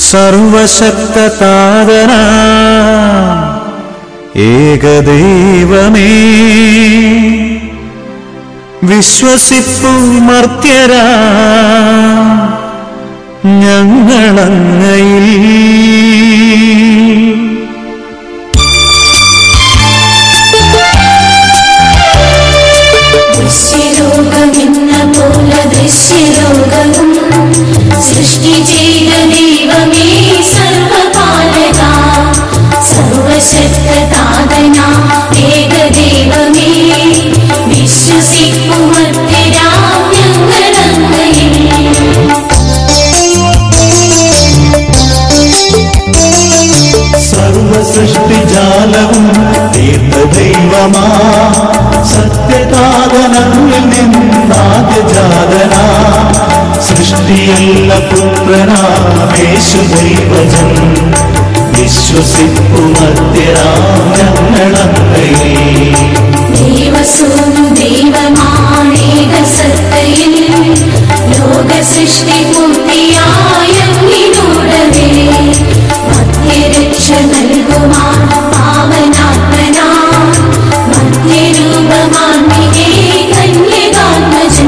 സർവശക്തതാതന ഏകദൈവമേ വിശ്വസിപ്പു മർത്യരാ ഞങ്ങളങ്ങയിൽ ദൃശ്യലോകമെന്ന പോലെ ദൃശ്യലോകവും സൃഷ്ടി ചെയ്ത ദൈവമേ സർവപാലക സർവശക്തനാഥന ഏകദൈവമേ വിശ്വസിക്കുമത്തിരാം ഞങ്ങളങ്ങയിൽ സർവസൃഷ്ടിജാലവും തീർത്ഥദൈവമാ സത്യതാതനങ്ങളിൽ നിന്നാദ്യജാതന സൃഷ്ടിയല്ല പുത്രനാമേശു ദൈവജൻ വിശ്വസിപ്പുമത്യരാം ഞങ്ങളങ്ങയിൽ ദൈവസൂനു ദൈവമാണേക സത്തയിൽ ലോക സൃഷ്ടി പൂർത്തിയായ നിന്നോടവേ മധ്യരക്ഷ നൽകുമാൻ പാവനാത്മനാ മധ്യരൂപമാർമികേ കന്യകാത്മജൻ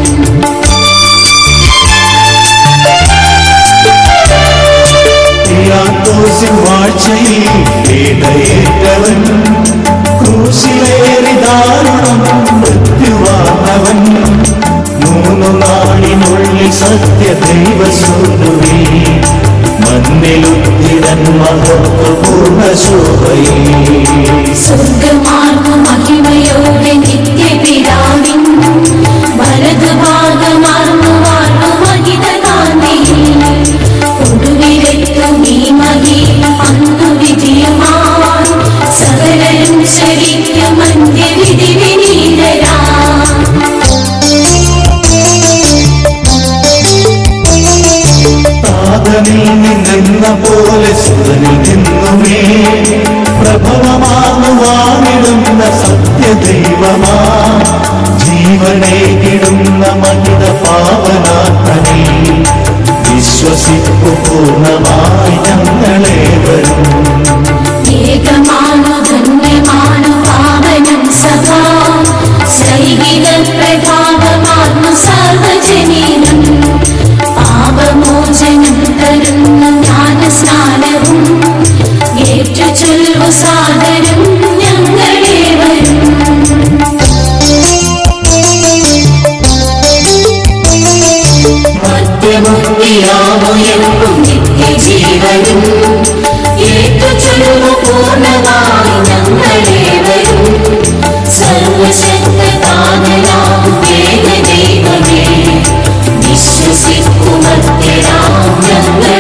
പിലാത്തോസിൻ വാഴ്ചയിൽ പീഡയേറ്റവൻ ക്രൂശിലേറി ദാരുണം മൃത്യുവാണവൻ മൂന്നു നാളിനുള്ളിൽ സത്യ ദൈവസൂനുവി മണ്ണിലുത്തിരൻ മഹത്വപൂർണ്ണ ശോഭയിൽ സ്വർഗമാർന്നു മഹിമയോടെ നിത്യപിതാവിൻ വലതുഭാഗമാർന്നു വാർന്നു മഹിത കാന്തിയിൽ ഒടുവിലെത്തും ഈ മഹി അന്നു വിജയമാൻ സകലരും ശരിക്കും അന്ത്യവിധി വിനീതരാ താതനിൽ നിന്നെന്ന പോലെ സുതനിൽ നിന്നുമേ പ്രഭവമാർന്നു വാണിടുന്ന സത്യദൈവമാ ജീവനെ കിടുന്ന മഹിത പാവനാത്മനെ വിശ്വസിപ്പു പൂർണ്ണമായി ഞങ്ങളെ വരും ഏകമാണു ധന്യമാണു പാവനം സഭാ സൈകിക പ്രഭാവമാർന്നു സർവജനീനം പാപമോചനം തരുന്ന ജ്ഞാനസ്നാനവും ഏറ്റു ചൊല്ലു സാദരം ഞങ്ങളെ വരും മധ്യമുക്തിയാമുയർക്കും നിത്യജീവനും ഏറ്റു ചൊല്ലു പൂർണ്ണമായി ഞങ്ങളെ വരും സർവശക്തനാഥനാം ഏകദൈവമേ വിശ്വസിക്കുമത്യരാം ഞങ്ങളെ